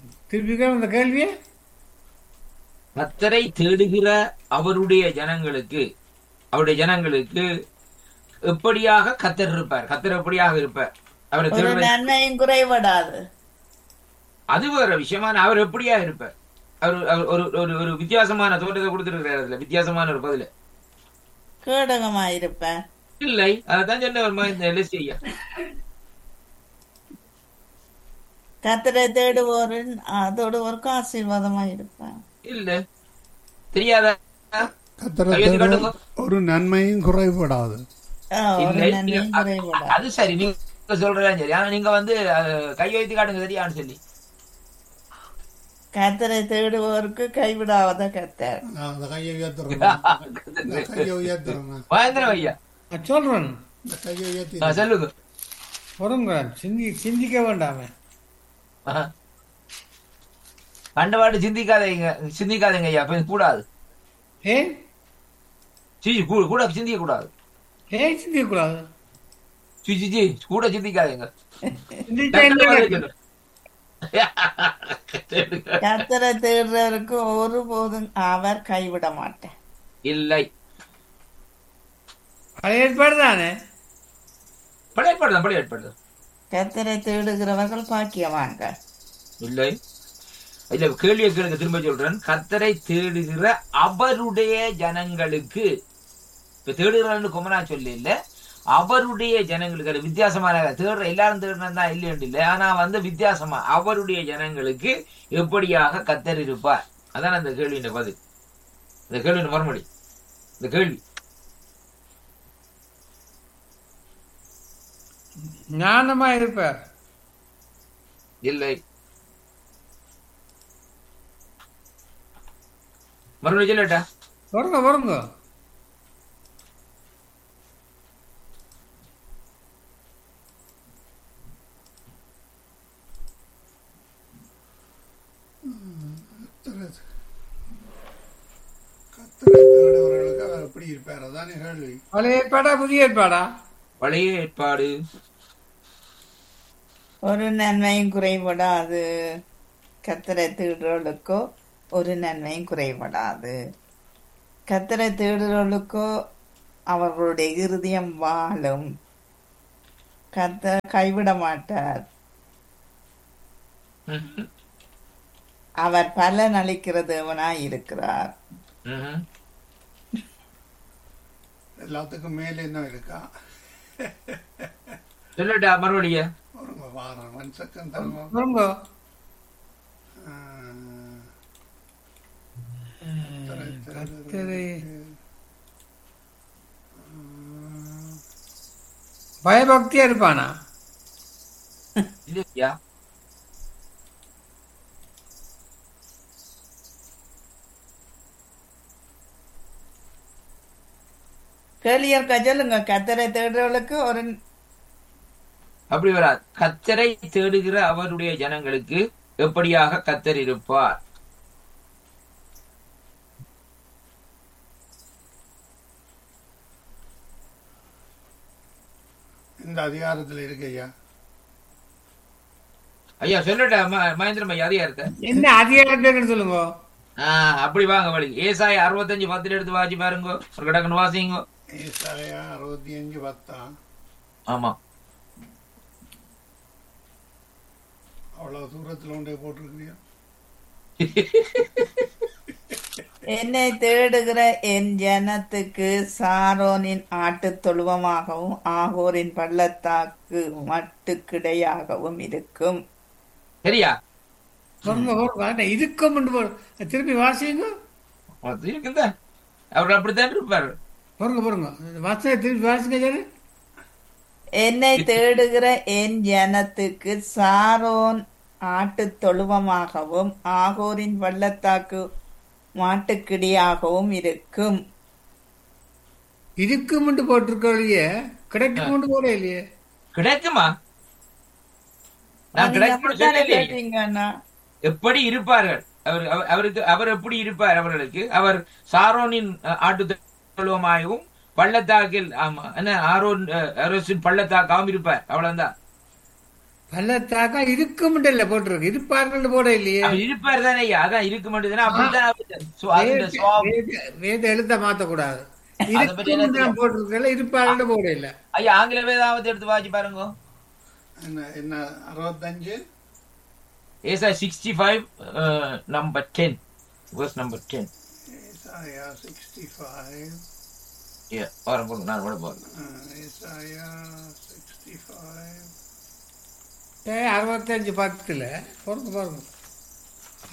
திருப்பி அந்த கேள்வியே கத்தரை தேடுகிற அவருடைய ஜனங்களுக்கு அவருடைய ஜனங்களுக்கு எப்படியாக கத்தர் இருப்பார் கத்தர் எப்படியாக இருப்பார் அவரை ஒரு தேடுற நன்மையும் குறைபடாது அது வேற விஷயமான அவர் எப்படியா இருப்பார் அவர் அவர் ஒரு ஒரு ஒரு வித்தியாசமான தோற்றத்தை கொடுத்திருக்கிறார் அதுல வித்தியாசமான ஒரு பதில கேடகமாயிருப்பேன் இல்லை அதான் சொன்ன இந்த எல்எஸ்டி ஐயா கத்தரை தேடுவோரின் தொடுவோருக்கு ஆசீர்வாதமாயிருப்பேன் இல்ல தெரியாதா கத்தரை கையெழுத்து தேட காட்டுங்க. ஒரு நன்மையும் குறைபடாது ஆ, ஒரு இல்லை, நன்மையும் நீங்க- குறைபடாது அது சரி நீங்க சொல்றதா சரி ஆனா நீங்க வந்து அஹ், கை வைத்து காட்டுங்க சரியான்னு சொல்லி கத்தரை தேடுவோருக்கு கைவிடாத கத்தர் நான் அந்த கையை உயர்த்துறேன் இந்த கையை உயர்த்துறேன் நான். மகேந்திரம் ஐயா நான் சொல்றேன் இந்த கையை உயர்த்தி ஆ, சொல்லுங்க பொறுங்க சிந்தி சிந்திக்க வேண்டாமே ஆஹா. கண்டபாடு சிந்திக்காதீங்க சிந்திக்காதீங்க ஐயா அப்ப கூடாது ஏன் சி கூட கூட சிந்திக்க கூடாது ஏன் சிந்திக்க கூடாது சி சி சி கூட சிந்திக்காதீங்க சிந்திச்சா என்ன நடக்கும்? கத்தரை தேடுறவருக்கு ஒருபோதும் அவர் கைவிட மாட்டேன் இல்லை பழைய ஏற்பாடு தானே பழைய ஏற்பாடு தான் பழைய ஏற்பாடு தான். கத்தரை தேடுகிறவர்கள் பாக்கியவான்கள் இல்லை இல்ல கேள்வியை கேளுங்க திரும்ப சொல்றேன் கத்தரை தேடுகிற அவருடைய ஜனங்களுக்கு இப்ப தேடுகிறான்னு கொமனா சொல்லி இல்ல அவருடைய ஜனங்களுக்கு அது வித்தியாசமான தேடுற எல்லாரும் தேடுனா இல்லைன்னு இல்லை ஆனா வந்து வித்தியாசமா அவருடைய ஜனங்களுக்கு எப்படியாக கத்தர் இருப்பார் அதான் அந்த கேள்வியின் பதில் இந்த கேள்வியின் மறுமொழி இந்த கேள்வி ஞானமா இருப்பார் இல்லை மறுமொழி சொல்லட்டா பொறுங்க பொறுங்க கத்தரை தேடுறவர்களுக்கு அவர் எப்படி இருப்பார் அதானே கேள்வி பழைய ஏற்பாடா புதிய ஏற்பாடா பழைய ஏற்பாடு ஒரு நன்மையும் குறைபடாது கத்தரை தேடுறவர்களுக்கோ ஒரு நன்மையும் குறைபடாது கத்தரை தேடுறவர்களுக்கோ அவர்களுடைய இருதயம் வாழும் கத்த கைவிட மாட்டார் ம்ஹும். அவர் பலன் அளிக்கிற தேவனாய் இருக்கிறார் ம்ஹும். எல்லாத்துக்கும் மேலே என்ன இருக்கா சொல்லட்டா மறுபடிய ஒரு வாரம் ஒன் செகண்ட் தருங்க பொறுங்க கத்தரை பயபக்தியா இருப்பானா இல்லையா கேளியர் சொல்லுங்க கத்தரை தேடுறவர்களுக்கு ஒரு அப்படி வராது கத்தரை தேடுகிற அவருடைய ஜனங்களுக்கு எப்படியாக கத்தர் இருப்பார் இந்த அதிகாரத்தில் இருக்கு ஐயா ஐயா சொல்லட்டா ம- மகேந்திரம் ஐயா அதிகா இருக்க என்ன அதிகாரத்துக்கு சொல்லுங்க ஆஹ் அப்படி வாங்க வழி ஏசாய அறுபத்தஞ்சு பத்துல எடுத்து வாசி பாருங்க ஒரு கிடக்குன்னு வாசிங்க ஏசாயா அறுபத்தி அஞ்சு பத்தா ஆமா அவ்வளவு தூரத்தில் கொண்டே போட்டிருக்கிறீங்க என்னை தேடுகிற என் ஜனத்துக்கு சாரோனின் ஆட்டுத் தொழுவமாகவும் ஆகோரின் பள்ளத்தாக்கு மட்டுக்கிடையாகவும் இருக்கும் சரியா பொறுங்க பொறுங்க இருக்கும் திருப்பி வாசிங்க அது இருக்குதா அவர் அப்படித்தான் இருப்பார் பொறுங்க பொறுங்க வாசனை திருப்பி வாசிங்க சரி என்னை தேடுகிற என் ஜனத்துக்கு சாரோன் ஆட்டுத் தொழுவமாகவும் ஆகோரின் பள்ளத்தாக்கு மாட்டுக்கிடியாகவும் இருக்கும் இருக்கும்னு போட்டிருக்கோம் கிடைக்கும் போல இல்லையே கிடைக்குமா நான் நீங்க கிடைக்கும்னு அப்படித்தானே சொல்லலையே கேட்டீங்கன்னா எப்படி இருப்பார்கள் அவர் அவர்- அவருக்கு அவர் எப்படி இருப்பார் அவர்களுக்கு அவர் சாரோனின் அஹ், ஆட்டு தொழுவமாகவும் பள்ளத்தாக்கில் ஆமா என்ன ஆரோன் அஹ், அரசின் பள்ளத்தாக்காகவும் இருப்பார் அவ்வளவுதான் பள்ளத்தாக்கா இருக்கும்ல போட்டிருக்கு இருப்பார்கள் போட இல்லையே அப்ப இருப்பார் தானே ஐயா அதான் இருக்க மாட்டேதுன்னா அப்படித்தான் சு- அதோட வேத- சுவாபம். வேத- வேத எழுத்த மாத்தக்கூடாது அதை பத்தி என்ன இருக்கும் போட்டிருக்கல இருப்பார்கள் போட இல்ல ஐயா ஆங்கில வேதாவத்தை எடுத்து வாசி பாருங்க என்ன என்ன அறுபத்தஞ்சு ஏசா sixty five number ten verse number ten Isaiah sixty five வர போறோம் நான் விட போறேன் ஏசாயா சிக்ஸ்டி ஃபைவ் ஏ அறுபத்தஞ்சு பத்துல பாருங்க பாருங்க